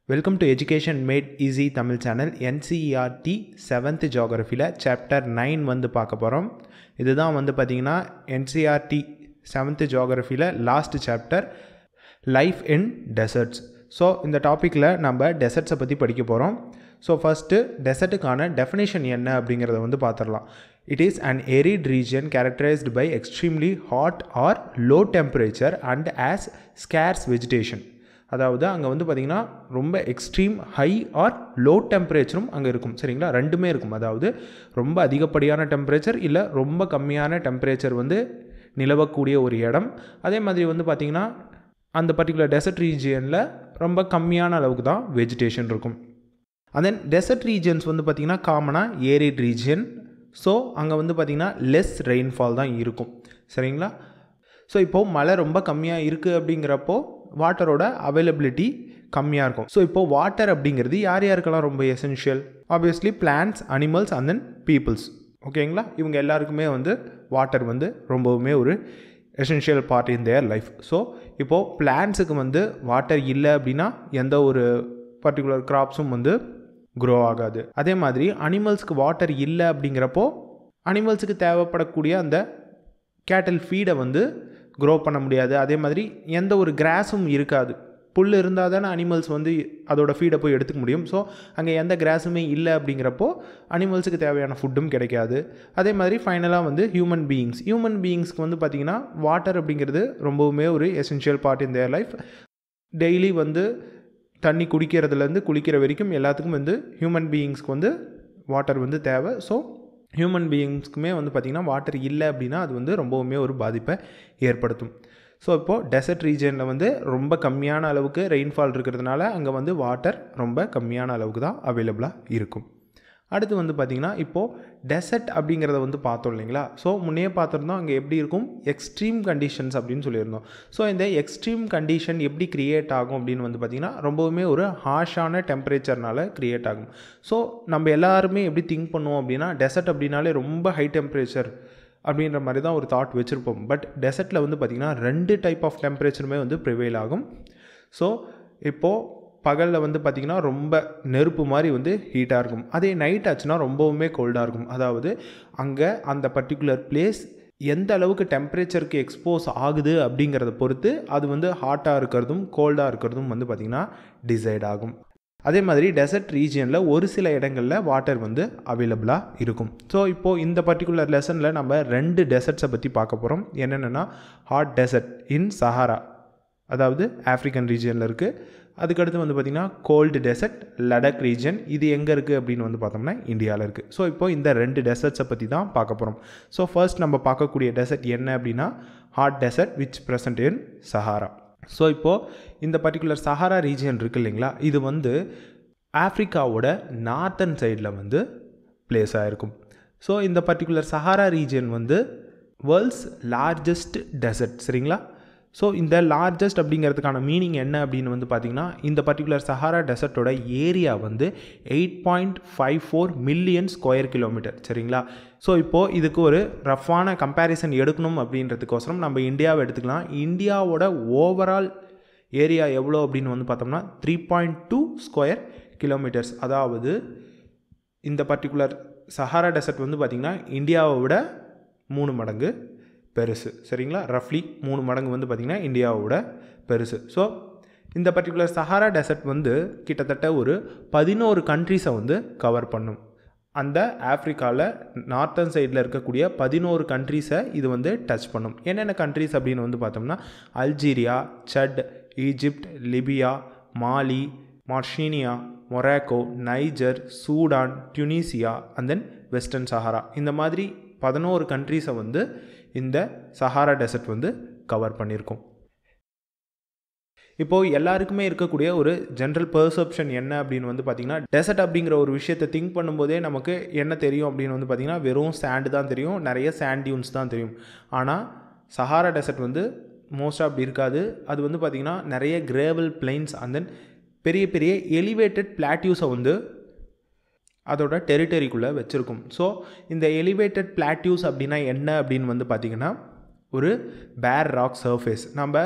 welcome to education made easy Tamil channel NCERT seventh ஜியாகிரஃபியில் chapter nine வந்து பார்க்க போகிறோம் இதுதான் வந்து பார்த்திங்கன்னா என்சிஆர்டி செவன்த் ஜியாகிரஃபியில் last chapter life in deserts so இந்த டாப்பிக்கில் நம்ம டெசர்ட்ஸை பற்றி படிக்க போகிறோம் ஸோ ஃபஸ்ட்டு டெசர்ட்டுக்கான டெஃபினேஷன் என்ன அப்படிங்கிறத வந்து பார்த்துடலாம் it is an arid region characterized by extremely hot or low temperature and as scarce vegetation அதாவது அங்கே வந்து பார்த்திங்கன்னா ரொம்ப எக்ஸ்ட்ரீம் ஹை ஆர் லோ டெம்பரேச்சரும் அங்கே இருக்கும் சரிங்களா ரெண்டுமே இருக்கும் அதாவது ரொம்ப அதிகப்படியான டெம்பரேச்சர் இல்லை ரொம்ப கம்மியான டெம்பரேச்சர் வந்து நிலவக்கூடிய ஒரு இடம் அதே மாதிரி வந்து பார்த்திங்கன்னா அந்த பர்டிகுலர் டெசர்ட் ரீஜியனில் ரொம்ப கம்மியான அளவுக்கு தான் வெஜிடேஷன் இருக்கும் and then டெசர்ட் ரீஜன்ஸ் வந்து பார்த்திங்கன்னா காமனாக ஏரிட் ரீஜியன் ஸோ அங்கே வந்து பார்த்திங்கன்னா லெஸ் ரெயின்ஃபால் தான் இருக்கும் சரிங்களா ஸோ இப்போது மழை ரொம்ப கம்மியாக இருக்குது அப்படிங்கிறப்போ வாட்டரோட அவைலபிலிட்டி கம்மியாக இருக்கும் ஸோ இப்போது வாட்டர் அப்படிங்கிறது யார் யாருக்கெல்லாம் ரொம்ப essential obviously plants animals and then peoples ஓகேங்களா இவங்க எல்லாருக்குமே வந்து வாட்டர் வந்து ரொம்பவுமே ஒரு essential part in their life so இப்போது பிளான்ஸுக்கு வந்து வாட்டர் இல்லை அப்படின்னா எந்த ஒரு பர்டிகுலர் கிராப்ஸும் வந்து க்ரோ ஆகாது அதே மாதிரி அனிமல்ஸ்க்கு வாட்டர் இல்லை அப்படிங்கிறப்போ அனிமல்ஸுக்கு தேவைப்படக்கூடிய அந்த கேட்டல் ஃபீடை வந்து க்ரோ பண்ண முடியாது அதே மாதிரி எந்த ஒரு கிராஸும் இருக்காது புல் இருந்தால் தானே அனிமல்ஸ் வந்து அதோட ஃபீடை போய் எடுத்துக்க முடியும் ஸோ அங்கே எந்த கிராஸுமே இல்லை அப்படிங்கிறப்போ அனிமல்ஸுக்கு தேவையான ஃபுட்டும் கிடைக்காது அதே மாதிரி ஃபைனலாக வந்து ஹியூமன் பீயிங்ஸ் ஹியூமன் பீயிங்ஸ்க்கு வந்து பார்த்திங்கன்னா வாட்டர் அப்படிங்கிறது ரொம்பவுமே ஒரு essential part in their life daily வந்து தண்ணி குடிக்கிறதுலேருந்து குளிக்கிற வரைக்கும் எல்லாத்துக்கும் வந்து ஹியூமன் பீயிங்ஸ்க்கு வந்து வாட்டர் வந்து தேவை ஸோ ஹியூமன் பீயிங்ஸ்க்குமே வந்து பார்த்திங்கன்னா வாட்டர் இல்லை அப்படின்னா அது வந்து ரொம்பவுமே ஒரு பாதிப்பை ஏற்படுத்தும் ஸோ இப்போது டெசர்ட் ரீஜனில் வந்து ரொம்ப கம்மியான அளவுக்கு ரெயின்ஃபால் இருக்கிறதுனால அங்கே வந்து வாட்டர் ரொம்ப கம்மியான அளவுக்கு தான் அவைலபிளாக இருக்கும் அடுத்து வந்து பார்த்திங்கன்னா இப்போது டெசர்ட் அப்படிங்கிறத வந்து பார்த்தோம் இல்லைங்களா ஸோ முன்னே பார்த்துருந்தோம் அங்கே எப்படி இருக்கும் எக்ஸ்ட்ரீம் கண்டிஷன்ஸ் அப்படின்னு சொல்லியிருந்தோம் ஸோ இந்த எக்ஸ்ட்ரீம் கண்டிஷன் எப்படி க்ரியேட் ஆகும் அப்படின்னு வந்து பார்த்திங்கன்னா ரொம்பவுமே ஒரு ஹார்ஷான டெம்பரேச்சர்னால க்ரியேட் ஆகும் ஸோ நம்ம எல்லாருமே எப்படி திங்க் பண்ணுவோம் அப்படின்னா டெசர்ட் அப்படின்னாலே ரொம்ப ஹை டெம்பரேச்சர் அப்படின்ற மாதிரி தான் ஒரு தாட் வச்சுருப்போம் பட் டெசர்ட்டில் வந்து பார்த்திங்கன்னா ரெண்டு டைப் ஆஃப் டெம்பரேச்சருமே வந்து ப்ரிவைல் ஆகும் ஸோ இப்போது பகலில் வந்து பார்த்திங்கன்னா ரொம்ப நெருப்பு மாதிரி வந்து ஹீட்டாக இருக்கும் அதே நைட் ஆச்சுன்னா ரொம்பவுமே கோல்டாக இருக்கும் அதாவது அங்கே அந்த பர்டிகுலர் பிளேஸ் எந்த அளவுக்கு டெம்பரேச்சருக்கு எக்ஸ்போஸ் ஆகுது அப்படிங்கிறத பொறுத்து அது வந்து ஹாட்டாக இருக்கிறதும் கோல்டாக இருக்கிறதும் வந்து பார்த்திங்கன்னா டிசைட் ஆகும் அதே மாதிரி டெசர்ட் ரீஜியனில் ஒரு சில இடங்களில் வாட்டர் வந்து அவைலபிளாக இருக்கும் ஸோ இப்போது இந்த பர்டிகுலர் லெசனில் நம்ம ரெண்டு டெசர்ட்ஸை பற்றி பார்க்க போகிறோம் என்னென்னா ஹாட் டெசர்ட் இன் சஹாரா அதாவது ஆஃப்ரிக்கன் ரீஜியனில் இருக்குது அதுக்கடுத்து வந்து பார்த்திங்கன்னா கோல்டு டெசர்ட் லடக் ரீஜன் இது எங்கே இருக்குது அப்படின்னு வந்து பார்த்தோம்னா இந்தியாவில் இருக்குது ஸோ இப்போ இந்த ரெண்டு டெசர்ட்ஸை பற்றி தான் பார்க்க போகிறோம் ஸோ ஃபர்ஸ்ட் நம்ம பார்க்கக்கூடிய டெசர்ட் என்ன அப்படின்னா hot desert which present in Sahara so இப்போது இந்த பர்டிகுலர் சஹாரா ரீஜியன் இருக்குது இல்லைங்களா இது வந்து ஆஃப்ரிக்காவோட நார்த்தன் சைடில் வந்து பிளேஸ் ஆகிருக்கும் ஸோ இந்த பர்டிகுலர் சஹாரா ரீஜியன் வந்து வேர்ல்ட்ஸ் லார்ஜஸ்ட் டெசர்ட் சரிங்களா ஸோ இந்த லார்ஜஸ்ட் அப்படிங்கிறதுக்கான மீனிங் என்ன அப்படின்னு வந்து பார்த்திங்கன்னா இந்த பர்டிகுலர் சஹாரா டெசர்ட்டோட ஏரியா வந்து eight point five four million square kilometer சரிங்களா ஸோ இப்போது இதுக்கு ஒரு ரஃப்பான கம்பேரிசன் எடுக்கணும் அப்படின்றதுக்கோசரம் நம்ம இந்தியாவை எடுத்துக்கலாம் இந்தியாவோட ஓவரால் ஏரியா எவ்வளோ அப்படின்னு வந்து பார்த்தோம்னா three point two square kilometers அதாவது இந்த பர்டிகுலர் சஹாரா டெசர்ட் வந்து பார்த்திங்கன்னா இந்தியாவை விட மூணு மடங்கு பெருசு சரிங்களா ரஃப்லி மூணு மடங்கு வந்து பார்த்திங்கன்னா இந்தியாவோட பெருசு ஸோ இந்த பர்டிகுலர் சஹாரா டெசர்ட் வந்து கிட்டத்தட்ட ஒரு பதினோரு கண்ட்ரீஸை வந்து கவர் பண்ணும் அந்த ஆஃப்ரிக்காவில் நார்த்தன் சைடில் இருக்கக்கூடிய பதினோரு கண்ட்ரீஸை இது வந்து டச் பண்ணும் என்னென்ன கண்ட்ரீஸ் அப்படின்னு வந்து பார்த்தோம்னா Algeria Chad Egypt Libya Mali Mauritania Morocco Niger Sudan Tunisia and then Western Sahara இந்த மாதிரி பதினோரு கண்ட்ரீஸை வந்து இந்த சஹாரா டெசர்ட் வந்து கவர் பண்ணியிருக்கோம் இப்போது எல்லாருக்குமே இருக்கக்கூடிய ஒரு ஜென்ரல் பெர்செப்ஷன் என்ன அப்படின்னு வந்து பார்த்திங்கன்னா டெசர்ட் அப்படிங்கிற ஒரு விஷயத்தை திங்க் பண்ணும்போதே நமக்கு என்ன தெரியும் அப்படின்னு வந்து பார்த்திங்கன்னா வெறும் சாண்டு தான் தெரியும் நிறைய சாண்ட் டியூன்ஸ் தான் தெரியும் ஆனால் சஹாரா டெசர்ட் வந்து மோஸ்ட்டாக அப்படி இருக்காது அது வந்து பார்த்திங்கன்னா நிறைய கிரேவல் பிளைன்ஸ் அண்ட் தென் பெரிய பெரிய எலிவேட்டட் பிளாட்யூஸை வந்து அதோட டெரிட்டரிக்குள்ளே வச்சுருக்கும் ஸோ இந்த எலிவேட்டட் பிளாட்யூஸ் அப்படின்னா என்ன அப்படின்னு வந்து பார்த்திங்கன்னா ஒரு பேர் ராக் சர்ஃபேஸ் நம்ம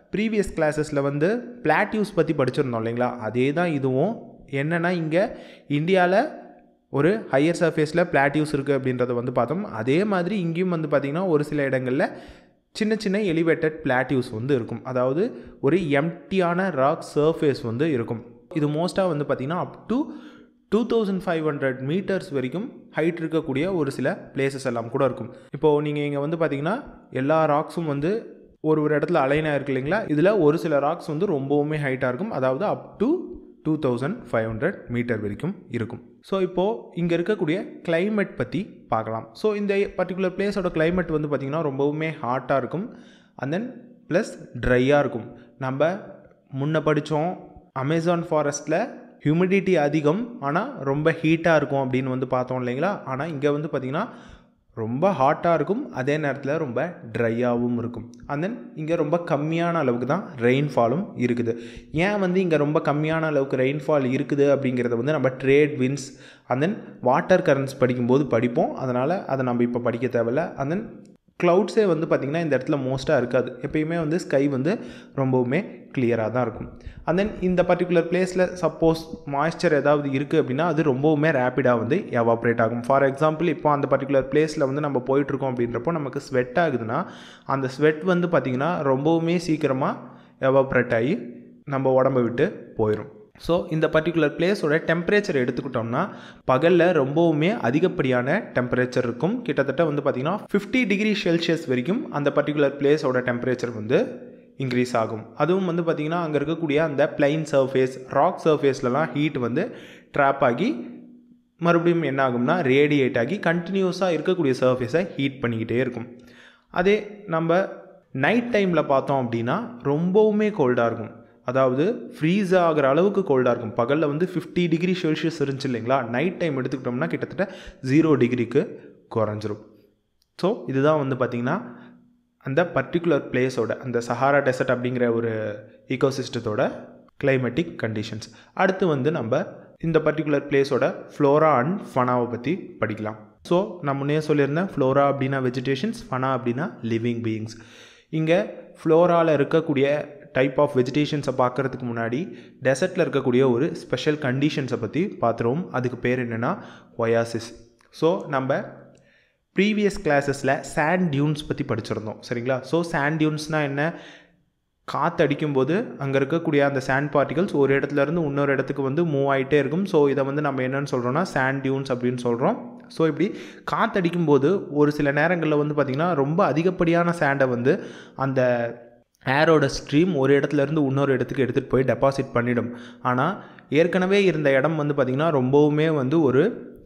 ப்ரீவியஸ் கிளாஸஸில் வந்து பிளாட்யூஸ் பற்றி படிச்சிருந்தோம் இல்லைங்களா அதே தான் இதுவும் என்னென்னா இங்கே இந்தியாவில் ஒரு ஹையர் சர்ஃபேஸில் பிளாட்யூஸ் இருக்குது அப்படின்றத வந்து பார்த்தோம் அதே மாதிரி இங்கேயும் வந்து பார்த்திங்கன்னா ஒரு சில இடங்களில் சின்ன சின்ன எலிவேட்டட் பிளாட்யூஸ் வந்து இருக்கும் அதாவது ஒரு எம்டியான ராக் சர்ஃபேஸ் வந்து இருக்கும் இது மோஸ்ட்டாக வந்து பார்த்திங்கன்னா up to two thousand five hundred meters வரைக்கும் ஹைட் இருக்கக்கூடிய ஒரு சில பிளேசஸ் எல்லாம் கூட இருக்கும் இப்போது நீங்கள் இங்கே வந்து பார்த்தீங்கன்னா எல்லா ராக்ஸும் வந்து ஒரு ஒரு இடத்துல அலைனாக இருக்கு இல்லைங்களா இதில் ஒரு சில ராக்ஸ் வந்து ரொம்பவுமே ஹைட்டாக இருக்கும் அதாவது up to two thousand five hundred meter வரைக்கும் இருக்கும் ஸோ இப்போது இங்கே இருக்கக்கூடிய climate பற்றி பார்க்கலாம் ஸோ இந்த பர்டிகுலர் பிளேஸோட climate வந்து பார்த்திங்கன்னா ரொம்பவுமே ஹாட்டாக இருக்கும் அண்ட் தென் ப்ளஸ் ட்ரையாக இருக்கும் நம்ம முன்ன படித்தோம் அமேசான் ஃபாரஸ்ட்டில் ஹியூமிடிட்டி அதிகம் ஆனால் ரொம்ப ஹீட்டாக இருக்கும் அப்படின்னு வந்து பார்த்தோம் இல்லைங்களா ஆனால் இங்கே வந்து பார்த்திங்கன்னா ரொம்ப ஹாட்டாக இருக்கும் அதே நேரத்தில் ரொம்ப ட்ரையாகவும் இருக்கும் அண்ட் தென் இங்கே ரொம்ப கம்மியான அளவுக்கு தான் ரெயின்ஃபாலும் இருக்குது ஏன் வந்து இங்கே ரொம்ப கம்மியான அளவுக்கு ரெயின்ஃபால் இருக்குது அப்படிங்கிறத வந்து நம்ம trade winds and then water currents படிக்கும்போது படிப்போம் அதனால் அதை நம்ம இப்போ படிக்க தேவையில்ல அண்ட் தென் க்ளவுட்ஸே வந்து பார்த்திங்கன்னா இந்த இடத்துல மோஸ்ட்டாக இருக்காது எப்பயுமே வந்து ஸ்கை வந்து ரொம்பவுமே கிளியராக தான் இருக்கும் அண்ட் தென் இந்த பர்டிகுலர் பிளேஸில் சப்போஸ் மாய்ஸ்சர் ஏதாவது இருக்குது அப்படின்னா அது ரொம்பவுமே ரேப்பிடாக வந்து எவாப்ரேட் ஆகும் ஃபார் எக்ஸாம்பிள் இப்போ அந்த பர்டிகுலர் பிளேஸில் வந்து நம்ம போயிட்டுருக்கோம் அப்படின்றப்போ நமக்கு ஸ்வெட் ஆகுதுன்னா அந்த ஸ்வெட் வந்து பார்த்திங்கன்னா ரொம்பவுமே சீக்கிரமாக எவாப்ரேட் ஆகி நம்ம உடம்பை விட்டு போயிடும் ஸோ இந்த பர்டிகுலர் பிளேஸோட டெம்பரேச்சர் எடுத்துக்கிட்டோம்னா பகலில் ரொம்பவுமே அதிகப்படியான டெம்பரேச்சர் இருக்கும் கிட்டத்தட்ட வந்து பார்த்திங்கன்னா ஃபிஃப்டி டிகிரி செல்சியஸ் வரைக்கும் அந்த பர்டிகுலர் பிளேஸோட டெம்பரேச்சர் வந்து இன்க்ரீஸ் ஆகும் அதுவும் வந்து பார்த்திங்கன்னா அங்கே இருக்கக்கூடிய அந்த பிளைன் சர்ஃபேஸ் ராக் சர்ஃபேஸ்லலாம் ஹீட் வந்து ட்ராப் ஆகி மறுபடியும் என்ன ஆகும்னா ரேடியேட் ஆகி கண்டினியூஸாக இருக்கக்கூடிய சர்ஃபேஸை ஹீட் பண்ணிக்கிட்டே இருக்கும் அதே நம்ம நைட் டைமில் பார்த்தோம் அப்படின்னா ரொம்பவுமே கோல்டாக இருக்கும் அதாவது ஃப்ரீஸ் ஆகிற அளவுக்கு கோல்டாக இருக்கும் பகலில் வந்து ஃபிஃப்டி டிகிரி செல்சியஸ் இருந்துச்சு இல்லைங்களா நைட் டைம் எடுத்துக்கிட்டோம்னா கிட்டத்தட்ட ஜீரோ டிகிரிக்கு குறைஞ்சிரும் ஸோ இதுதான் வந்து பார்த்திங்கன்னா அந்த பர்டிகுலர் பிளேஸோட அந்த சஹாரா டெசர்ட் அப்படிங்கிற ஒரு ஈகோசிஸ்டத்தோட கிளைமேட்டிக் கண்டிஷன்ஸ் அடுத்து வந்து நம்ம இந்த பர்டிகுலர் பிளேஸோட ஃப்ளோரா அண்ட் ஃபனாவை பற்றி படிக்கலாம் ஸோ நான் முன்னே சொல்லியிருந்தேன் ஃப்ளோரா அப்படின்னா வெஜிடேஷன்ஸ் ஃபனா அப்படின்னா லிவிங் பீயிங்ஸ் இங்கே ஃப்ளோராவில் இருக்கக்கூடிய டைப் ஆஃப் வெஜிடேஷன்ஸை பார்க்குறதுக்கு முன்னாடி டெசர்ட்டில் இருக்கக்கூடிய ஒரு ஸ்பெஷல் கண்டிஷன்ஸை பற்றி பார்த்துருவோம் அதுக்கு பேர் என்னென்னா ஒயாசிஸ் ஸோ நம்ம ப்ரீவியஸ் கிளாஸஸில் சாண்ட் டியூன்ஸ் பற்றி படிச்சிருந்தோம் சரிங்களா ஸோ சாண்ட் டியூன்ஸ்னால் என்ன காற்று அடிக்கும்போது அங்கே இருக்கக்கூடிய அந்த சாண்ட் பார்ட்டிகல்ஸ் ஒரு இடத்துல இருந்து இன்னொரு இடத்துக்கு வந்து மூவ் ஆகிட்டே இருக்கும் ஸோ இதை வந்து நம்ம என்னென்னு சொல்கிறோம்னா சாண்ட் டியூன்ஸ் அப்படின்னு சொல்கிறோம் ஸோ இப்படி காற்று அடிக்கும்போது ஒரு சில நேரங்களில் வந்து பார்த்திங்கன்னா ரொம்ப அதிகப்படியான சாண்டை வந்து அந்த ஏரோட ஸ்ட்ரீம் ஒரு இடத்துல இருந்து இன்னொரு இடத்துக்கு எடுத்துகிட்டு போய் டெபாசிட் பண்ணிடும் ஆனால் ஏற்கனவே இருந்த இடம் வந்து பார்த்திங்கன்னா ரொம்பவுமே வந்து ஒரு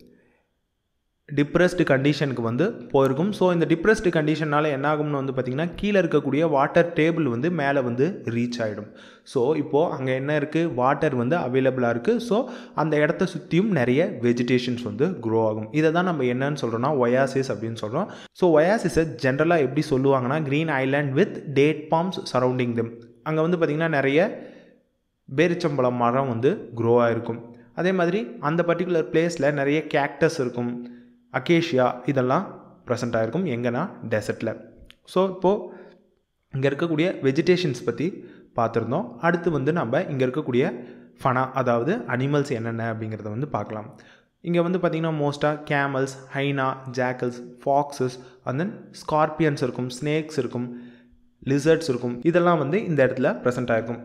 டிப்ரெஸ்டு கண்டிஷனுக்கு வந்து போயிருக்கும் ஸோ இந்த டிப்ரெஸ்டு கண்டிஷனால் என்ன ஆகும்னு வந்து பார்த்திங்கன்னா கீழே இருக்கக்கூடிய வாட்டர் டேபிள் வந்து மேலே வந்து ரீச் ஆகிடும் ஸோ இப்போது அங்கே என்ன இருக்குது வாட்டர் வந்து அவைலபிளாக இருக்குது ஸோ அந்த இடத்த சுற்றியும் நிறைய வெஜிடேஷன்ஸ் வந்து க்ரோ ஆகும் இதை தான் நம்ம என்னன்னு சொல்கிறோம்னா ஒயாசிஸ் அப்படின்னு சொல்கிறோம் ஸோ ஒயாசிஸை ஜென்ரலாக எப்படி சொல்லுவாங்கன்னா green island with date palms surrounding them அங்கே வந்து பார்த்திங்கன்னா நிறைய பேரிச்சம்பழம் மரம் வந்து க்ரோ ஆகிருக்கும் அதே மாதிரி அந்த பர்டிகுலர் பிளேஸில் நிறைய கேக்டஸ் இருக்கும் அக்கேஷியா இதெல்லாம் ப்ரெசென்ட் ஆகிருக்கும் எங்கன்னா டெசர்ட்டில் ஸோ இப்போது இங்கே இருக்கக்கூடிய வெஜிடேஷன்ஸ் பற்றி பார்த்துருந்தோம் அடுத்து வந்து நம்ம இங்கே இருக்கக்கூடிய ஃபனா அதாவது அனிமல்ஸ் என்னென்ன அப்படிங்கிறத வந்து பார்க்கலாம் இங்கே வந்து பார்த்திங்கன்னா மோஸ்ட்டாக camels hyena jackals foxes and then scorpions இருக்கும் ஸ்னேக்ஸ் இருக்கும் லிசர்ட்ஸ் இருக்கும் இதெல்லாம் வந்து இந்த இடத்துல ப்ரெசென்ட் ஆகிருக்கும்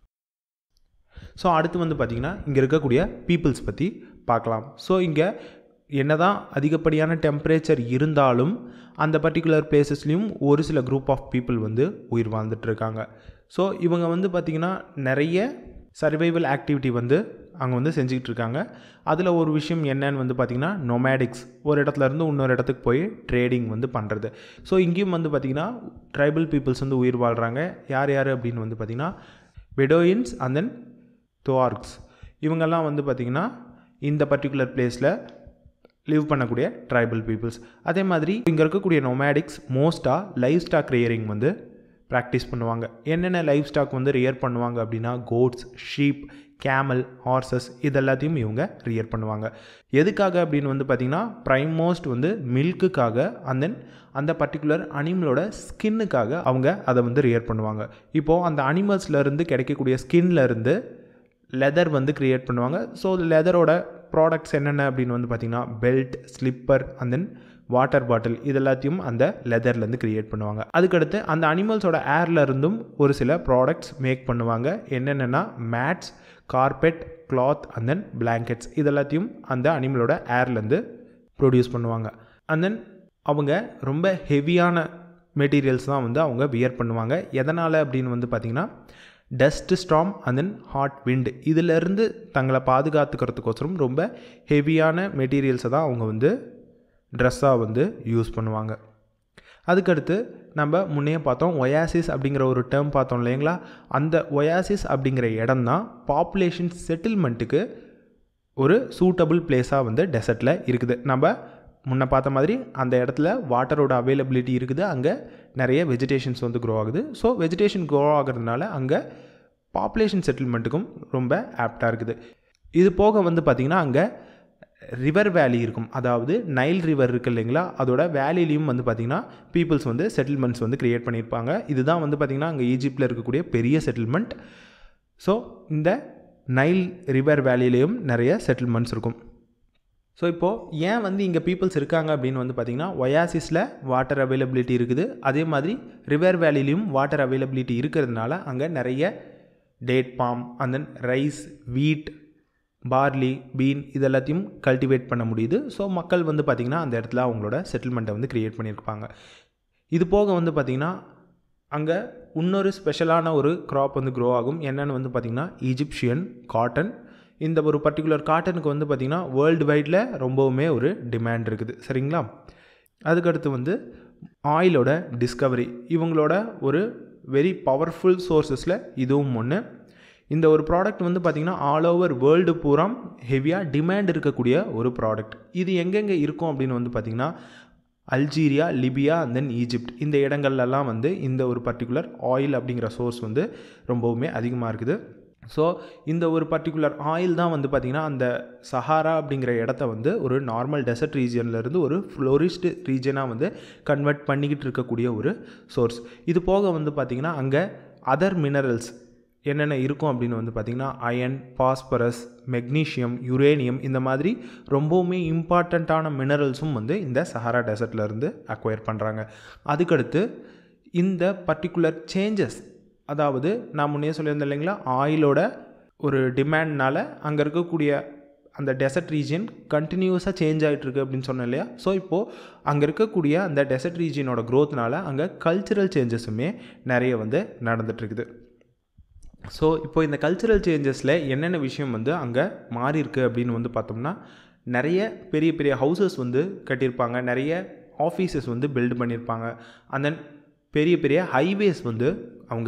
ஸோ அடுத்து வந்து பார்த்திங்கன்னா இங்கே இருக்கக்கூடிய பீப்புள்ஸ் பற்றி பார்க்கலாம் ஸோ இங்கே என்னதான் அதிகப்படியான டெம்பரேச்சர் இருந்தாலும் அந்த பர்டிகுலர் பிளேசஸ்லேயும் ஒரு சில குரூப் ஆஃப் பீப்புள் வந்து உயிர் வாழ்ந்துட்டு இருக்காங்க ஸோ இவங்க வந்து பார்த்திங்கன்னா நிறைய சர்வைவல் ஆக்டிவிட்டி வந்து அங்கே வந்து செஞ்சுக்கிட்டு இருக்காங்க அதில் ஒரு விஷயம் என்னன்னு வந்து பார்த்திங்கன்னா நொமேடிக்ஸ் ஒரு இடத்துல இருந்து இன்னொரு இடத்துக்கு போய் ட்ரேடிங் வந்து பண்ணுறது ஸோ இங்கேயும் வந்து பார்த்திங்கன்னா ட்ரைபல் பீப்புள்ஸ் வந்து உயிர் வாழ்கிறாங்க யார் யார் அப்படின்னு வந்து பார்த்திங்கன்னா பெடோயின்ஸ் அண்ட் தென் துவார்க்ஸ் இவங்கெல்லாம் வந்து பார்த்திங்கன்னா இந்த பர்டிகுலர் பிளேஸில் லிவ் பண்ணக்கூடிய ட்ரைபல் பீப்புள்ஸ் அதே மாதிரி இங்கே இருக்கக்கூடிய நொமேடிக்ஸ் மோஸ்ட்டாக லைஃப் ஸ்டாக் ரேயரிங் வந்து ப்ராக்டிஸ் பண்ணுவாங்க என்னென்ன லைஃப் ஸ்டாக் வந்து ரியர் பண்ணுவாங்க அப்படின்னா கோட்ஸ் ஷீப் கேமல் ஹார்சஸ் இதெல்லாத்தையும் இவங்க ரியர் பண்ணுவாங்க எதுக்காக அப்படின்னு வந்து பார்த்திங்கன்னா ப்ரைம் மோஸ்ட் வந்து மில்க்குக்காக அண்ட் தென் அந்த பர்டிகுலர் அனிமலோட ஸ்கின்னுக்காக அவங்க அதை வந்து ரியர் பண்ணுவாங்க இப்போது அந்த அனிமல்ஸ்லேருந்து கிடைக்கக்கூடிய ஸ்கின்லேருந்து லெதர் வந்து க்ரியேட் பண்ணுவாங்க ஸோ லெதரோட ப்ராடக்ட்ஸ் என்னென்ன அப்படின்னு வந்து பார்த்திங்கன்னா belt slipper and then water bottle இது எல்லாத்தையும் அந்த லெதர்லேருந்து க்ரியேட் பண்ணுவாங்க அதுக்கடுத்து அந்த அனிமல்ஸோட ஏர்ல இருந்தும் ஒரு சில ப்ராடக்ட்ஸ் மேக் பண்ணுவாங்க என்னென்னா mats carpet cloth and then blankets இது எல்லாத்தையும் அந்த அனிமலோட ஏர்லேருந்து ப்ரொடியூஸ் பண்ணுவாங்க அண்ட் தென் அவங்க ரொம்ப ஹெவியான மெட்டீரியல்ஸ் தான் வந்து அவங்க வியர் பண்ணுவாங்க எதனால் அப்படின்னு வந்து பார்த்திங்கன்னா dust storm and then hot wind இதிலேருந்து தங்களை பாதுகாத்துக்கிறதுக்கோசரம் ரொம்ப ஹெவியான மெட்டீரியல்ஸை தான் அவங்க வந்து ட்ரெஸ்ஸாக வந்து யூஸ் பண்ணுவாங்க அதுக்கடுத்து நம்ம முன்னே பார்த்தோம் ஒயாசிஸ் அப்படிங்கிற ஒரு டேர்ம் பார்த்தோம் இல்லைங்களா அந்த ஒயாசிஸ் அப்படிங்கிற இடம் தான் பாப்புலேஷன் செட்டில்மெண்ட்டுக்கு ஒரு சூட்டபிள் பிளேஸாக வந்து டெசர்ட்டில் இருக்குது நம்ம முன்ன பார்த்த மாதிரி அந்த இடத்துல வாட்டரோட அவைலபிலிட்டி இருக்குது அங்கே நிறைய வெஜிடேஷன்ஸ் வந்து க்ரோ ஆகுது ஸோ வெஜிடேஷன் க்ரோ ஆகிறதுனால அங்கே பாப்புலேஷன் செட்டில்மெண்ட்டுக்கும் ரொம்ப ஆப்டாக இருக்குது இது போக வந்து பார்த்திங்கன்னா அங்கே ரிவர் வேலி இருக்கும் அதாவது நைல் ரிவர் இருக்குது இல்லைங்களா அதோட வேலிலையும் வந்து பார்த்திங்கன்னா பீப்புள்ஸ் வந்து செட்டில்மெண்ட்ஸ் வந்து க்ரியேட் பண்ணியிருப்பாங்க இதுதான் வந்து பார்த்திங்கன்னா அங்கே ஈஜிப்டில் இருக்கக்கூடிய பெரிய செட்டில்மெண்ட் ஸோ இந்த நைல் ரிவர் வேலியிலையும் நிறைய செட்டில்மெண்ட்ஸ் இருக்கும் ஸோ இப்போது ஏன் வந்து இங்கே பீப்புள்ஸ் இருக்காங்க அப்படின்னு வந்து பார்த்திங்கன்னா ஒயாசிஸில் வாட்டர் அவைலபிலிட்டி இருக்குது அதே மாதிரி ரிவர் வேலிலையும் வாட்டர் அவைலபிலிட்டி இருக்கிறதுனால அங்கே நிறைய date palm and then rice wheat barley bean இது எல்லாத்தையும் கல்டிவேட் பண்ண முடியுது ஸோ மக்கள் வந்து பார்த்திங்கன்னா அந்த இடத்துல அவங்களோட செட்டில்மெண்ட்டை வந்து க்ரியேட் பண்ணியிருப்பாங்க இது போக வந்து பார்த்திங்கன்னா அங்கே இன்னொரு ஸ்பெஷலான ஒரு க்ராப் வந்து க்ரோ ஆகும் என்னென்னு வந்து பார்த்திங்கன்னா ஈஜிப்ஷியன் காட்டன் இந்த ஒரு பர்டிகுலர் காட்டனுக்கு வந்து பார்த்திங்கன்னா வேர்ல்டு வைடில் ரொம்பவுமே ஒரு டிமாண்ட் இருக்குது சரிங்களா அதுக்கடுத்து வந்து ஆயிலோட டிஸ்கவரி இவங்களோட ஒரு வெரி பவர்ஃபுல் சோர்ஸஸில் இதுவும் ஒன்று இந்த ஒரு ப்ராடக்ட் வந்து பார்த்திங்கன்னா ஆல் ஓவர் வேர்ல்டு பூரா ஹெவியாக டிமாண்ட் இருக்கக்கூடிய ஒரு ப்ராடக்ட் இது எங்கெங்கே இருக்கும் அப்படின்னு வந்து பார்த்திங்கன்னா Algeria Libya and then Egypt இந்த இடங்கள்லாம் வந்து இந்த ஒரு பர்டிகுலர் ஆயில் அப்படிங்கிற சோர்ஸ் வந்து ரொம்பவுமே அதிகமாக இருக்குது ஸோ இந்த ஒரு பர்டிகுலர் ஆயில் தான் வந்து பார்த்திங்கன்னா அந்த சஹாரா அப்படிங்கிற இடத்த வந்து ஒரு நார்மல் டெசர்ட் ரீஜன்லேருந்து ஒரு ஃப்ளோரிஸ்டு ரீஜனாக வந்து கன்வெர்ட் பண்ணிக்கிட்டு இருக்கக்கூடிய ஒரு சோர்ஸ் இது போக வந்து பார்த்திங்கன்னா அங்கே அதர் மினரல்ஸ் என்னென்ன இருக்கும் அப்படின்னு வந்து பார்த்திங்கன்னா அயன் பாஸ்பரஸ் மெக்னீஷியம் யுரேனியம் இந்த மாதிரி ரொம்பவுமே இம்பார்ட்டண்ட்டான மினரல்ஸும் வந்து இந்த சஹாரா டெசர்ட்லேருந்து அக்வயர் பண்ணுறாங்க அதுக்கடுத்து இந்த பர்டிகுலர் சேஞ்சஸ் அதாவது நான் முன்னே சொல்லியிருந்தேன் இல்லைங்களா ஆயிலோட ஒரு டிமாண்ட்னால அங்கே இருக்கக்கூடிய அந்த டெசர்ட் ரீஜியன் கண்டினியூஸாக சேஞ்ச் ஆகிட்டுருக்கு அப்படின்னு சொன்னேன் இல்லையா ஸோ இப்போது அங்கே இருக்கக்கூடிய அந்த டெசர்ட் ரீஜியனோட க்ரோத்னால அங்கே கல்ச்சுரல் சேஞ்சஸுமே நிறைய வந்து நடந்துகிட்ருக்குது ஸோ இப்போ இந்த கல்ச்சுரல் சேஞ்சஸில் என்னென்ன விஷயம் வந்து அங்கே மாறி இருக்கு அப்படின்னு வந்து பார்த்தோம்னா நிறைய பெரிய பெரிய ஹவுசஸ் வந்து கட்டியிருப்பாங்க நிறைய ஆஃபீஸஸ் வந்து பில்டு பண்ணியிருப்பாங்க அண்ட் தென் பெரிய பெரிய ஹைவேஸ் வந்து அவங்க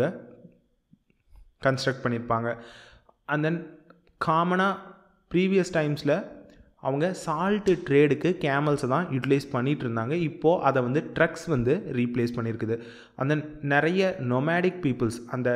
கன்ஸ்ட்ரக்ட் பண்ணியிருப்பாங்க அண்ட் தென் காமனாக ப்ரீவியஸ் டைம்ஸில் அவங்க சால்ட்டு ட்ரேடுக்கு கேமல்ஸை தான் யூட்டிலைஸ் பண்ணிகிட்டு இருந்தாங்க இப்போது அதை வந்து ட்ரக்ஸ் வந்து ரீப்ளேஸ் பண்ணியிருக்குது அந்த நிறைய நொமேடிக் பீப்புள்ஸ் அந்த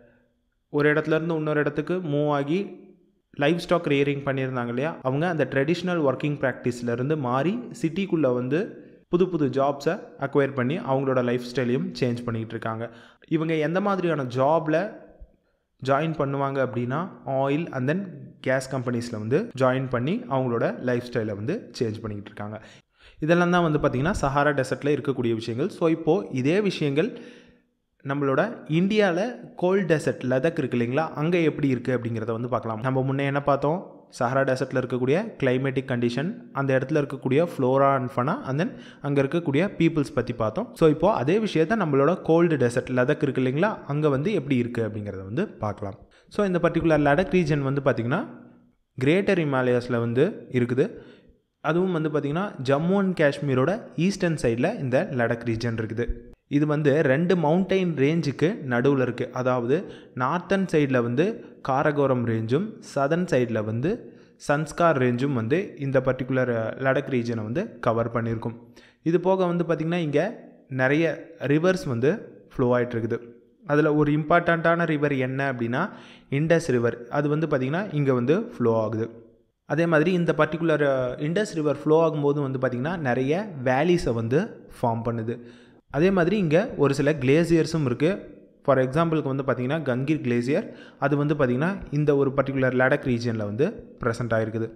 ஒரு இடத்துலேருந்து இன்னொரு இடத்துக்கு மூவ் ஆகி லைஃப் ஸ்டாக் ரியரிங் பண்ணியிருந்தாங்க இல்லையா அவங்க அந்த ட்ரெடிஷ்னல் ஒர்க்கிங் ப்ராக்டிஸ்லேருந்து மாறி சிட்டிக்குள்ளே வந்து புது புது ஜாப்ஸை அக்வயர் பண்ணி அவங்களோட லைஃப் ஸ்டைலையும் சேஞ்ச் பண்ணிகிட்டு இருக்காங்க இவங்க எந்த மாதிரியான ஜாபில் ஜாயின் பண்ணுவாங்க அப்படின்னா ஆயில் அண்ட் தென் கேஸ் கம்பெனிஸில் வந்து ஜாயின் பண்ணி அவங்களோட லைஃப் ஸ்டைலை வந்து சேஞ்ச் பண்ணிக்கிட்டு இருக்காங்க இதெல்லாம் தான் வந்து பார்த்திங்கன்னா சஹாரா டெசர்ட்டில் இருக்கக்கூடிய விஷயங்கள் ஸோ இப்போது இதே விஷயங்கள் நம்மளோட இந்தியாவில் கோல்ட் டெசர்ட் லதக் இருக்கு இல்லைங்களா அங்கே எப்படி இருக்குது அப்படிங்கிறத வந்து பார்க்கலாம் நம்ம முன்னே என்ன பார்த்தோம் சஹரா டெசர்ட்டில் இருக்கக்கூடிய கிளைமேட்டிக் கண்டிஷன் அந்த இடத்துல இருக்கக்கூடிய flora and fauna and then அங்கே இருக்கக்கூடிய பீப்புள்ஸ் பற்றி பார்த்தோம் ஸோ இப்போது அதே விஷயத்த நம்மளோட கோல்டு டெசர்ட் லதக் இருக்கு இல்லைங்களா அங்கே வந்து எப்படி இருக்குது அப்படிங்கிறத வந்து பார்க்கலாம் ஸோ இந்த பர்டிகுலர் லடக் ரீஜன் வந்து பார்த்திங்கன்னா கிரேட்டர் இமாலயாஸில் வந்து இருக்குது அதுவும் வந்து பார்த்திங்கன்னா ஜம்மு அண்ட் காஷ்மீரோட ஈஸ்டர்ன் சைடில் இந்த லடக் ரீஜன் இருக்குது இது வந்து ரெண்டு மவுண்டைன் ரேஞ்சுக்கு நடுவில் இருக்குது அதாவது நார்த்தன் சைடில் வந்து காரகோரம் ரேஞ்சும் சதர்ன் சைடில் வந்து சன்ஸ்கார் ரேஞ்சும் வந்து இந்த பர்டிகுலர் லடக் ரீஜனை வந்து கவர் பண்ணியிருக்கும் இது போக வந்து பார்த்திங்கன்னா இங்கே நிறைய ரிவர்ஸ் வந்து ஃப்ளோ ஆகிட்டு இருக்குது அதில் ஒரு இம்பார்ட்டண்ட்டான ரிவர் என்ன அப்படின்னா இண்டஸ் ரிவர் அது வந்து பார்த்திங்கன்னா இங்கே வந்து ஃப்ளோ ஆகுது அதே மாதிரி இந்த பர்டிகுலர் இண்டஸ் ரிவர் ஃப்ளோ ஆகும்போது வந்து பார்த்திங்கன்னா நிறைய வேலிஸை வந்து ஃபார்ம் பண்ணுது அதே மாதிரி இங்கே ஒரு சில கிளேசியர்ஸும் இருக்குது ஃபார் எக்ஸாம்பிளுக்கு வந்து பார்த்திங்கன்னா கங்கீர் கிளேசியர் அது வந்து பார்த்திங்கன்னா இந்த ஒரு பர்டிகுலர் லடக் ரீஜனில் வந்து ப்ரெசென்ட் ஆகிருக்குது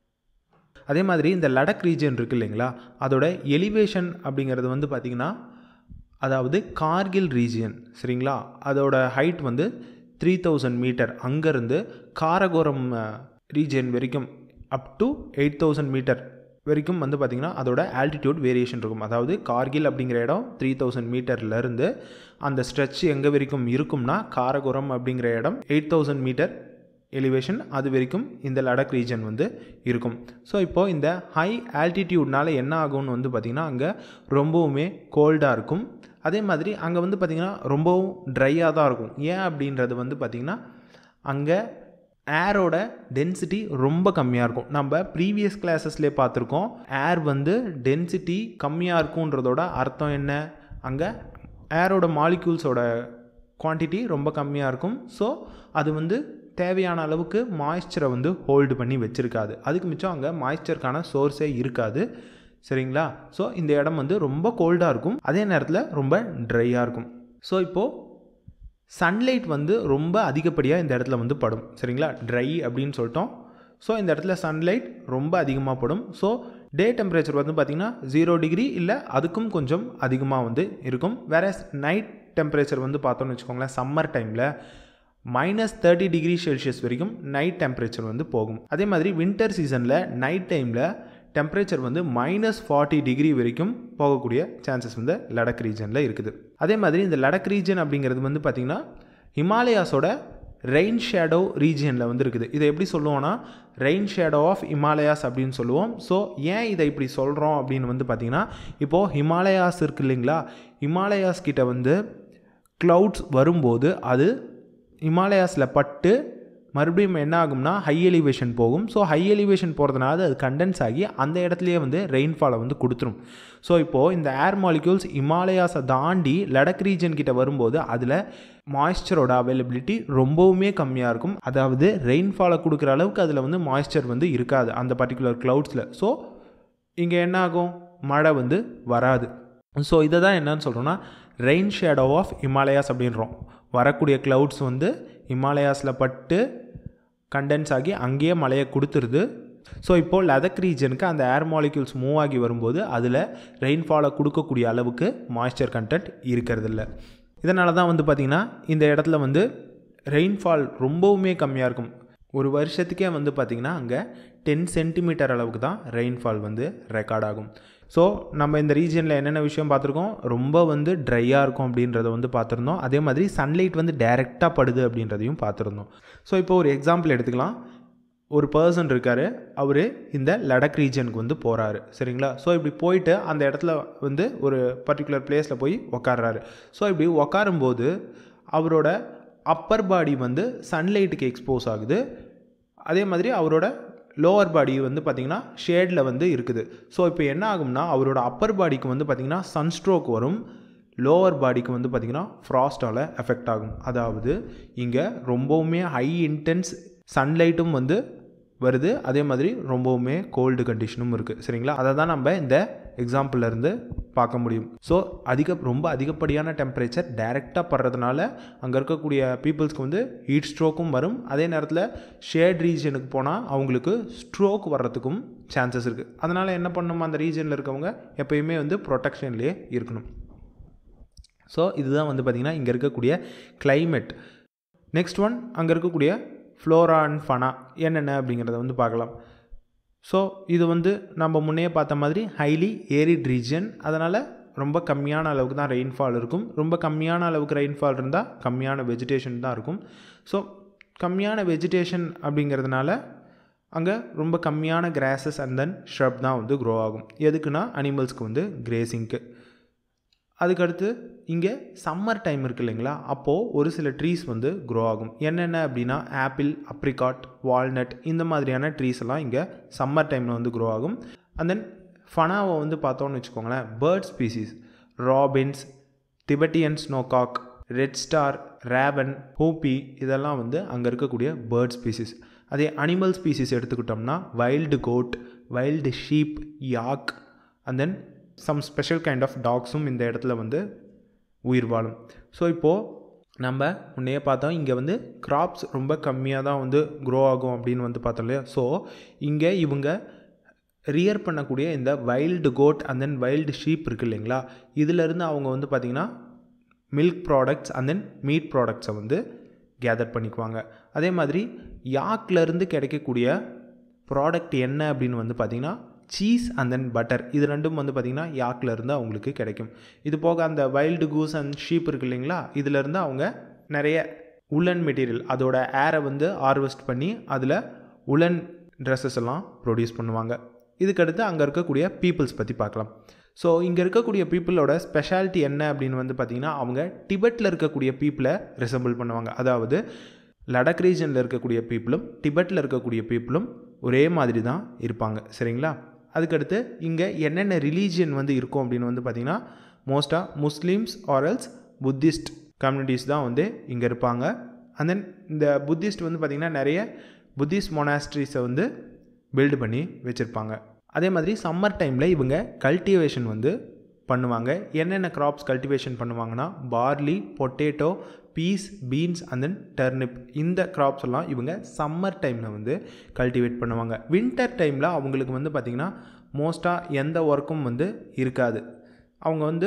அதே மாதிரி இந்த லடக் ரீஜன் இருக்குது இல்லைங்களா அதோட எலிவேஷன் அப்படிங்கிறது வந்து பார்த்திங்கன்னா அதாவது கார்கில் ரீஜியன் சரிங்களா அதோட ஹைட் வந்து த்ரீ தௌசண்ட் மீட்டர் அங்கேருந்து காரகோரம் ரீஜியன் வரைக்கும் up to eight thousand meter வரைக்கும் வந்து பார்த்திங்கன்னா அதோட ஆல்டிடியூட் வேரியேஷன் இருக்கும் அதாவது கார்கில் அப்படிங்கிற இடம் த்ரீ தௌசண்ட் மீட்டர்லேருந்து அந்த ஸ்ட்ரெச் எங்கே வரைக்கும் இருக்கும்னா காரகோரம் அப்படிங்கிற இடம் எயிட் தௌசண்ட் மீட்டர் எலிவேஷன் அது வரைக்கும் இந்த லடக் ரீஜன் வந்து இருக்கும் ஸோ இப்போது இந்த ஹை ஆல்டிடியூட்னால என்ன ஆகும்னு வந்து பார்த்திங்கன்னா அங்கே ரொம்பவுமே கோல்டாக இருக்கும் அதே மாதிரி அங்கே வந்து பார்த்திங்கன்னா ரொம்பவும் ட்ரையாக தான் இருக்கும் ஏன் அப்படின்றது வந்து பார்த்திங்கன்னா அங்கே ஏரோட டென்சிட்டி ரொம்ப கம்மியாக இருக்கும் நம்ம ப்ரீவியஸ் கிளாஸஸ்லேயே பார்த்துருக்கோம் ஏர் வந்து டென்சிட்டி கம்மியாக இருக்குன்றதோட அர்த்தம் என்ன அங்கே ஏரோட மாலிக்யூல்ஸோட குவான்டிட்டி ரொம்ப கம்மியாக இருக்கும் ஸோ அது வந்து தேவையான அளவுக்கு மாய்ஸ்சரை வந்து ஹோல்டு பண்ணி வச்சுருக்காது அதுக்கு மிச்சம் அங்கே மாய்ஸ்சருக்கான சோர்ஸே இருக்காது சரிங்களா ஸோ இந்த இடம் வந்து ரொம்ப கோல்டாக இருக்கும் அதே நேரத்தில் ரொம்ப ட்ரையாக இருக்கும் ஸோ இப்போது சன்லைட் வந்து ரொம்ப அதிகப்படியாக இந்த இடத்துல வந்து படும் சரிங்களா ட்ரை அப்படின்னு சொல்லிட்டோம் ஸோ இந்த இடத்துல சன்லைட் ரொம்ப அதிகமாக படும் ஸோ டே டெம்பரேச்சர் வந்து பார்த்திங்கன்னா ஜீரோ டிகிரி இல்லை அதுக்கும் கொஞ்சம் அதிகமாக வந்து இருக்கும் வேற நைட் டெம்பரேச்சர் வந்து பார்த்தோன்னு வச்சுக்கோங்களேன் சம்மர் டைமில் மைனஸ் தேர்ட்டி டிகிரி செல்சியஸ் வரைக்கும் நைட் டெம்பரேச்சர் வந்து போகும் அதே மாதிரி வின்டர் சீசனில் நைட் டைமில் டெம்பரேச்சர் வந்து மைனஸ் ஃபார்ட்டி டிகிரி வரைக்கும் போகக்கூடிய சான்சஸ் வந்து லடக் ரீஜனில் இருக்குது அதே மாதிரி இந்த லடக் ரீஜன் அப்படிங்கிறது வந்து பார்த்திங்கன்னா ஹிமாலயாஸோட ரெயின் ஷேடோ ரீஜியனில் வந்து இருக்குது இதை எப்படி சொல்லுவோன்னா ரெயின் ஷேடோ ஆஃப் ஹிமாலயாஸ் அப்படின்னு சொல்லுவோம் ஸோ ஏன் இதை இப்படி சொல்கிறோம் அப்படின்னு வந்து பார்த்திங்கன்னா இப்போது ஹிமாலயாஸ் இருக்கு இல்லைங்களா ஹிமாலயாஸ் கிட்ட வந்து க்ளவுட்ஸ் வரும்போது அது ஹிமாலயாஸில் பட்டு மறுபடியும் என்ன ஆகும்னா ஹை எலிவேஷன் போகும் ஸோ ஹை எலிவேஷன் போகிறதுனால அது கண்டென்ஸ் ஆகி அந்த இடத்துலையே வந்து ரெயின்ஃபாலை வந்து கொடுத்துரும் ஸோ இப்போது இந்த ஏர் மாலிக்யூல்ஸ் இமாலயாஸை தாண்டி லடக் ரீஜன் கிட்ட வரும்போது அதில் மாய்ஸ்சரோட அவைலபிலிட்டி ரொம்பவுமே கம்மியாக இருக்கும் அதாவது ரெயின்ஃபாலை கொடுக்குற அளவுக்கு அதில் வந்து மாய்ஸ்சர் வந்து இருக்காது அந்த பர்டிகுலர் க்ளவுட்ஸில் ஸோ இங்கே என்ன ஆகும் மழை வந்து வராது ஸோ இதை தான் என்னன்னு சொல்கிறோன்னா ரெயின் ஷேடோ ஆஃப் இமாலயாஸ் அப்படின்றோம் வரக்கூடிய க்ளவுட்ஸ் வந்து இமாலயாஸில் பட்டு கண்டென்ஸ் ஆகி அங்கேயே மழையை கொடுத்துருது ஸோ இப்போது லதக் ரீஜனுக்கு அந்த ஏர் மாலிக்யூல்ஸ் மூவ் ஆகி வரும்போது அதில் ரெயின்ஃபாலை கொடுக்கக்கூடிய அளவுக்கு மாய்ஸ்சர் கண்டென்ட் இருக்கிறதில்ல இதனால தான் வந்து பார்த்திங்கன்னா இந்த இடத்துல வந்து ரெயின்ஃபால் ரொம்பவுமே கம்மியாக இருக்கும் ஒரு வருஷத்துக்கே வந்து பார்த்திங்கன்னா அங்கே டென் சென்டிமீட்டர் அளவுக்கு தான் ரெயின்ஃபால் வந்து ரெக்கார்ட் ஆகும் ஸோ நம்ம இந்த ரீஜனில் என்னென்ன விஷயம் பார்த்துருக்கோம் ரொம்ப வந்து ட்ரையாக இருக்கும் அப்படின்றத வந்து பார்த்துருந்தோம் அதே மாதிரி சன்லைட் வந்து டைரெக்டாக படுது அப்படின்றதையும் பார்த்துருந்தோம் ஸோ இப்போ ஒரு எக்ஸாம்பிள் எடுத்துக்கலாம் ஒரு பர்சன் இருக்கார் அவர் இந்த லடக் ரீஜனுக்கு வந்து போகிறாரு சரிங்களா ஸோ இப்படி போயிட்டு அந்த இடத்துல வந்து ஒரு பர்டிகுலர் பிளேஸில் போய் உக்காடுறாரு ஸோ இப்படி உக்காரும்போது அவரோட அப்பர் பாடி வந்து சன்லைட்டுக்கு எக்ஸ்போஸ் ஆகுது அதே மாதிரி அவரோட லோவர் பாடி வந்து பார்த்திங்கன்னா ஷேடில் வந்து இருக்குது ஸோ இப்போ என்ன ஆகும்னா அவரோட அப்பர் பாடிக்கு வந்து பார்த்திங்கன்னா சன்ஸ்ட்ரோக் வரும் லோவர் பாடிக்கு வந்து பார்த்திங்கன்னா ஃப்ராஸ்டால் எஃபெக்ட் ஆகும் அதாவது இங்கே ரொம்பவுமே ஹை இன்டென்ஸ் சன்லைட்டும் வந்து வருது அதே மாதிரி ரொம்பவுமே கோல்டு கண்டிஷனும் இருக்குது சரிங்களா அதை தான் நம்ம இந்த எக்ஸாம்பிள்லேருந்து பார்க்க முடியும் ஸோ அதிக ரொம்ப அதிகப்படியான டெம்பரேச்சர் டைரெக்டாக படுறதுனால அங்கே இருக்கக்கூடிய பீப்புள்ஸ்க்கு வந்து ஹீட் ஸ்ட்ரோக்கும் வரும் அதே நேரத்தில் ஷேட் ரீஜனுக்கு போனால் அவங்களுக்கு ஸ்ட்ரோக் வர்றதுக்கும் சான்சஸ் இருக்குது அதனால் என்ன பண்ணணும் அந்த ரீஜனில் இருக்கவங்க எப்பயுமே வந்து ப்ரொடெக்ஷன்லேயே இருக்கணும் ஸோ இதுதான் வந்து பார்த்திங்கன்னா இங்கே இருக்கக்கூடிய கிளைமேட் நெக்ஸ்ட் ஒன் அங்கே இருக்கக்கூடிய ஃப்ளோரா அண்ட் ஃபனா என்னென்ன அப்படிங்கிறத வந்து பார்க்கலாம் ஸோ இது வந்து நம்ம முன்னே பார்த்த மாதிரி ஹைலி ஏரிட் ரீஜன் அதனால் ரொம்ப கம்மியான அளவுக்கு தான் ரெயின்ஃபால் இருக்கும் ரொம்ப கம்மியான அளவுக்கு ரெயின்ஃபால் இருந்தால் கம்மியான வெஜிடேஷன் தான் இருக்கும் ஸோ கம்மியான வெஜிடேஷன் அப்படிங்கிறதுனால அங்கே ரொம்ப கம்மியான கிராஸஸ் அண்ட் தென் ஷ்ரப் தான் வந்து க்ரோ ஆகும் எதுக்குன்னா அனிமல்ஸ்க்கு வந்து கிரேசிங்க்கு அதுக்கடுத்து இங்கே சம்மர் டைம் இருக்குது இல்லைங்களா அப்போது ஒரு சில ட்ரீஸ் வந்து க்ரோ ஆகும் என்னென்ன அப்படின்னா ஆப்பிள் அப்ரிகாட் வால்நட் இந்த மாதிரியான ட்ரீஸ் எல்லாம் இங்கே சம்மர் டைமில் வந்து க்ரோ ஆகும் அண்ட் தென் ஃபனாவை வந்து பார்த்தோன்னு வச்சுக்கோங்களேன் bird species robins Tibetan snowcock redstart raven hoopoe இதெல்லாம் வந்து அங்கே இருக்கக்கூடிய பேர்ட் ஸ்பீசிஸ் அதே அனிமல் ஸ்பீசிஸ் எடுத்துக்கிட்டோம்னா wild goat wild sheep yak and then some special kind of டாக்ஸும் இந்த இடத்துல வந்து உயிர் வாழும் ஸோ இப்போது நம்ம முன்னையே பார்த்தோம் இங்கே வந்து கிராப்ஸ் ரொம்ப கம்மியாக தான் வந்து க்ரோ ஆகும் அப்படின்னு வந்து பார்த்தோம் இல்லையா ஸோ இங்கே இவங்க ரியர் பண்ணக்கூடிய இந்த wild goat and then wild sheep இருக்குது இல்லைங்களா இதிலேருந்து அவங்க வந்து பார்த்திங்கன்னா milk products and then meat ப்ராடக்ட்ஸை வந்து கேதர் பண்ணிக்குவாங்க அதே மாதிரி யாக்லேருந்து கிடைக்கக்கூடிய ப்ராடக்ட் என்ன அப்படின்னு வந்து பார்த்திங்கன்னா சீஸ் அண்ட் தென் பட்டர் இது ரெண்டும் வந்து பார்த்திங்கன்னா யாக்லேருந்து அவங்களுக்கு கிடைக்கும் இது போக அந்த வைல்டு கூஸ் அண்ட் ஷீப் இருக்கு இல்லைங்களா இதிலேருந்து அவங்க நிறைய உலன் மெட்டீரியல் அதோட ஏரை வந்து ஹார்வெஸ்ட் பண்ணி அதில் உலன் ட்ரெஸ்ஸஸ் எல்லாம் ப்ரொடியூஸ் பண்ணுவாங்க இதுக்கடுத்து அங்கே இருக்கக்கூடிய பீப்புள்ஸ் பற்றி பார்க்கலாம் ஸோ இங்கே இருக்கக்கூடிய பீப்புளோட ஸ்பெஷாலிட்டி என்ன அப்படின்னு வந்து பார்த்திங்கன்னா அவங்க டிபெட்டில் இருக்கக்கூடிய பீப்புளை ரிசம்பிள் பண்ணுவாங்க அதாவது லடக் ரீஜனில் இருக்கக்கூடிய பீப்புளும் டிபெட்டில் இருக்கக்கூடிய பீப்புளும் ஒரே மாதிரி தான் இருப்பாங்க சரிங்களா அதுக்கடுத்து இங்கே என்னென்ன ரிலீஜியன் வந்து இருக்கும் அப்படின்னு வந்து பார்த்திங்கன்னா மோஸ்ட்டாக முஸ்லீம்ஸ் ஆரல்ஸ் புத்திஸ்ட் கம்யூனிட்டிஸ் தான் வந்து இங்கே இருப்பாங்க அண்ட் தென் இந்த புத்திஸ்ட் வந்து பார்த்திங்கன்னா நிறைய புத்திஸ்ட் மொனாஸ்ட்ரிஸை வந்து பில்டு பண்ணி வச்சுருப்பாங்க அதே மாதிரி சம்மர் டைமில் இவங்க கல்டிவேஷன் வந்து பண்ணுவாங்க என்னென்ன க்ராப்ஸ் கல்டிவேஷன் பண்ணுவாங்கன்னா barley potato peas beans and then turnip இந்த க்ராப்ஸ் எல்லாம் இவங்க சம்மர் டைமில் வந்து கல்டிவேட் பண்ணுவாங்க வின்டர் டைமில் அவங்களுக்கு வந்து பார்த்திங்கன்னா மோஸ்ட்டாக எந்த ஒர்க்கும் வந்து இருக்காது அவங்க வந்து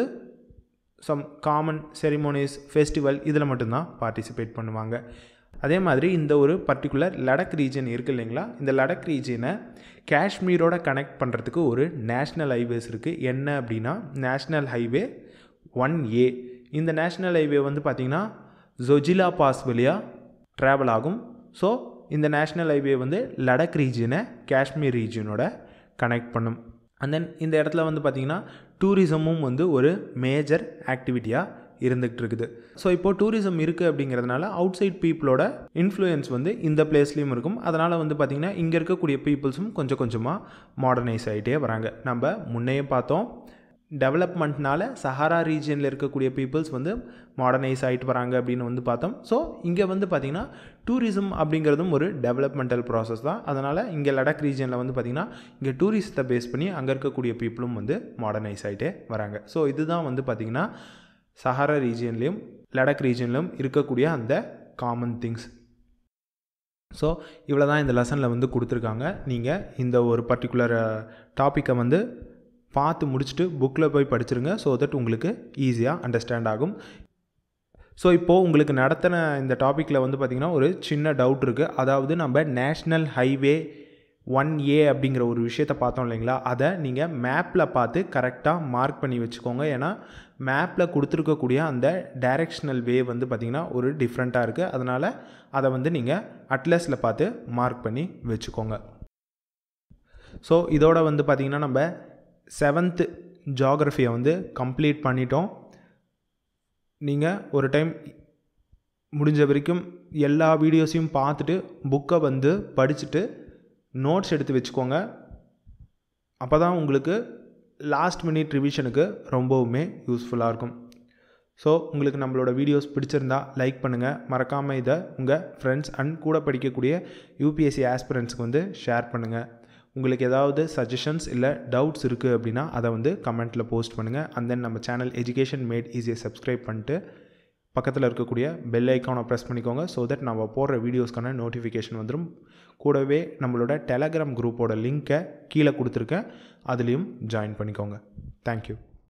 சம் காமன் செரிமோனிஸ் ஃபெஸ்டிவல் இதில் மட்டும்தான் பார்ட்டிசிபேட் பண்ணுவாங்க அதே மாதிரி இந்த ஒரு பர்டிகுலர் லடக் ரீஜன் இருக்குது இல்லைங்களா இந்த லடக் ரீஜனை காஷ்மீரோட கனெக்ட் பண்ணுறதுக்கு ஒரு நேஷ்னல் ஹைவேஸ் இருக்குது என்ன அப்படின்னா நேஷ்னல் ஹைவே ஒன் ஏ இந்த நேஷ்னல் ஹைவே வந்து பார்த்திங்கன்னா ஜொஜிலா பாஸ் வழியாக ட்ராவல் ஆகும் ஸோ இந்த நேஷ்னல் ஹைவே வந்து லடக் ரீஜனை காஷ்மீர் ரீஜனோட கனெக்ட் பண்ணும் அண்ட் தென் இந்த இடத்துல வந்து பார்த்திங்கன்னா டூரிசமும் வந்து ஒரு மேஜர் ஆக்டிவிட்டியாக இருந்துகிட்டு இருக்குது ஸோ இப்போது டூரிசம் இருக்குது அப்படிங்கிறதுனால அவுட் சைட் பீப்புளோட இன்ஃப்ளூயன்ஸ் வந்து இந்த பிளேஸ்லேயும் இருக்கும் அதனால் வந்து பார்த்திங்கன்னா இங்கே இருக்கக்கூடிய பீப்புள்ஸும் கொஞ்சம் கொஞ்சமாக மாடர்னைஸ் ஆகிட்டே வராங்க நம்ம முன்னையே பார்த்தோம் டெவலப்மெண்ட்னால சஹாரா ரீஜனில் இருக்கக்கூடிய பீப்புள்ஸ் வந்து மாடர்னைஸ் ஆகிட்டு வராங்க அப்படின்னு வந்து பார்த்தோம் ஸோ இங்கே வந்து பார்த்திங்கன்னா டூரிசம் அப்படிங்கிறதும் ஒரு டெவலப்மெண்டல் ப்ராசஸ் தான் அதனால் இங்கே லடாக் ரீஜனில் வந்து பார்த்திங்கன்னா இங்கே டூரிஸ்ட்டை பேஸ் பண்ணி அங்கே இருக்கக்கூடிய பீப்புளும் வந்து மாடர்னைஸ் ஆகிட்டே வராங்க ஸோ இதுதான் வந்து பார்த்திங்கன்னா சஹாரா ரீஜன்லேயும் லடாக் ரீஜன்லையும் இருக்கக்கூடிய அந்த காமன் திங்ஸ் ஸோ இவ்வளோ தான் இந்த லெசனில் வந்து கொடுத்துருக்காங்க நீங்கள் இந்த ஒரு பர்டிகுலர் டாப்பிக்கை வந்து பார்த்து முடிச்சுட்டு புக்கில் போய் படிச்சிருங்க ஸோ தட் உங்களுக்கு ஈஸியாக அண்டர்ஸ்டாண்ட் ஆகும் ஸோ இப்போது உங்களுக்கு நடத்தின இந்த டாப்பிக்கில் வந்து பார்த்திங்கன்னா ஒரு சின்ன டவுட் இருக்குது அதாவது நம்ம நேஷ்னல் ஹைவே ஒன் ஏ அப்படிங்கிற ஒரு விஷயத்தை பார்த்தோம் இல்லைங்களா அதை நீங்கள் மேப்பில் பார்த்து கரெக்டாக மார்க் பண்ணி வச்சுக்கோங்க ஏன்னா மேப்பில் கொடுத்துருக்கக்கூடிய அந்த டைரெக்ஷனல் வே வந்து பார்த்திங்கன்னா ஒரு டிஃப்ரெண்ட்டாக இருக்குது அதனால் அதை வந்து நீங்கள் அட்லஸில் பார்த்து மார்க் பண்ணி வச்சுக்கோங்க ஸோ இதோட வந்து பார்த்திங்கன்னா நம்ம செவன்த்து ஜாகிரஃபியை வந்து கம்ப்ளீட் பண்ணிட்டோம் நீங்கள் ஒரு டைம் முடிஞ்ச வரைக்கும் எல்லா வீடியோஸையும் பார்த்துட்டு புக்கை வந்து படிச்சுட்டு நோட்ஸ் எடுத்து வச்சுக்கோங்க அப்போ தான் உங்களுக்கு லாஸ்ட் மினிட் ரிவிஷனுக்கு ரொம்பவுமே யூஸ்ஃபுல்லாக இருக்கும் ஸோ உங்களுக்கு நம்மளோட வீடியோஸ் பிடிச்சிருந்தா லைக் பண்ணுங்கள் மறக்காமல் இதை உங்கள் ஃப்ரெண்ட்ஸ் அண்ட் கூட படிக்கக்கூடிய யூபிஎஸ்சி ஆஸ்பிரண்ட்ஸ்க்கு வந்து ஷேர் பண்ணுங்கள் உங்களுக்கு ஏதாவது சஜஷன்ஸ் இல்லை டவுட்ஸ் இருக்குது அப்படின்னா அதை வந்து கமெண்ட்டில் போஸ்ட் பண்ணுங்கள் அண்ட் தென் நம்ம சேனல் எஜுகேஷன் மேட் ஈஸியாக சப்ஸ்கிரைப் பண்ணிட்டு பக்கத்தில் இருக்கக்கூடிய பெல் ஐக்கானை ப்ரெஸ் பண்ணிக்கோங்க ஸோ தட் நம்ம போடுற வீடியோஸ்க்கான நோட்டிஃபிகேஷன் வந்துடும் கூடவே நம்மளோட டெலகிராம் குரூப்போட லிங்க்கை கீழே கொடுத்துருக்கேன் அதுலேயும் ஜாயின் பண்ணிக்கோங்க தேங்க்யூ